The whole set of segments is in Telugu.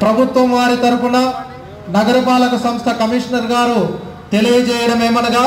ప్రభుత్వం వారి తరపున నగరపాలక సంస్థ కమిషనర్ గారు తెలియజేయడం ఏమనగా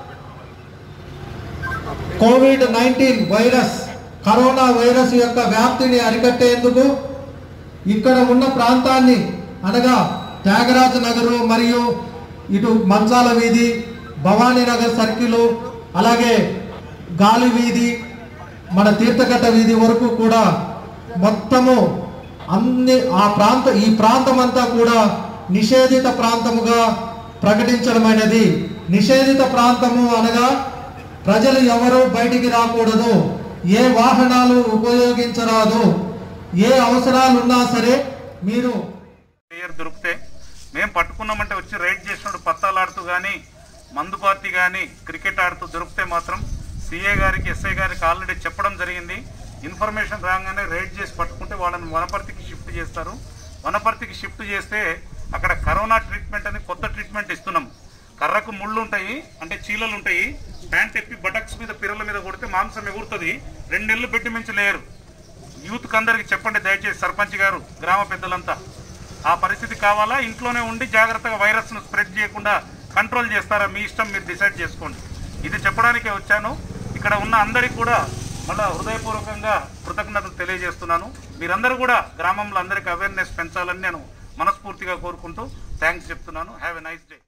Covid nineteen virus corona virus యొక్క వ్యాప్తిని అరికట్టేందుకు ఇక్కడ ఉన్న ప్రాంతాన్ని అనగా త్యాగరాజ నగరు మరియు ఇటు మంచాల వీధి భవానీ నగర్ సర్కిల్ అలాగే గాలి వీధి మన తీర్థకట్ట వీధి వరకు కూడా మొత్తము అన్ని ఆ ప్రాంత ఈ ప్రాంతం అంతా కూడా నిషేధిత ప్రాంతముగా ప్రకటించడం అనేది నిషేధిత ప్రాంతము అనగా ప్రజలు ఎవరు బయటికి రాకూడదు ఏ వాహనాలు ఉపయోగించరాదు ఏ అవసరాలు ఉన్నా సరే మీరు ప్లేయర్ దొరికితే మేము పట్టుకున్నామంటే వచ్చి రైడ్ చేసినప్పుడు పత్తాలాడుతూ కానీ మందు పార్టీ కానీ క్రికెట్ ఆడుతూ దొరికితే మాత్రం సిఏ గారికి ఎస్ఐ గారికి ఆల్రెడీ చెప్పడం జరిగింది ఇన్ఫర్మేషన్ రాగానే రైడ్ చేసి పట్టుకుంటే వాళ్ళని వనపర్తికి షిఫ్ట్ చేస్తారు వనపర్తికి షిఫ్ట్ చేస్తే అక్కడ కరోనా ట్రీట్మెంట్ అని కొత్త ట్రీట్మెంట్ ఇస్తున్నాం కర్రకు ముళ్ళు ఉంటాయి అంటే చీలలు ఉంటాయి ప్యాంట్ ఎప్పి బటక్స్ మీద పిర్రల మీద కొడితే మాంసం ఎగురుతుంది రెండు నెలలు పెట్టి మించి లేరు యూత్ అందరికి చెప్పండి దయచేసి సర్పంచ్ గారు గ్రామ పెద్దలంతా ఆ పరిస్థితి కావాలా ఇంట్లోనే ఉండి జాగ్రత్తగా వైరస్ను స్ప్రెడ్ చేయకుండా కంట్రోల్ చేస్తారా మీ ఇష్టం మీరు డిసైడ్ చేసుకోండి ఇది చెప్పడానికే వచ్చాను ఇక్కడ ఉన్న అందరికి కూడా మళ్ళా హృదయపూర్వకంగా కృతజ్ఞతలు తెలియజేస్తున్నాను మీరందరూ కూడా గ్రామంలో అందరికీ అవేర్నెస్ పెంచాలని నేను మనస్ఫూర్తిగా కోరుకుంటూ థ్యాంక్స్ చెప్తున్నాను హ్యావ్ ఎ నైస్ డే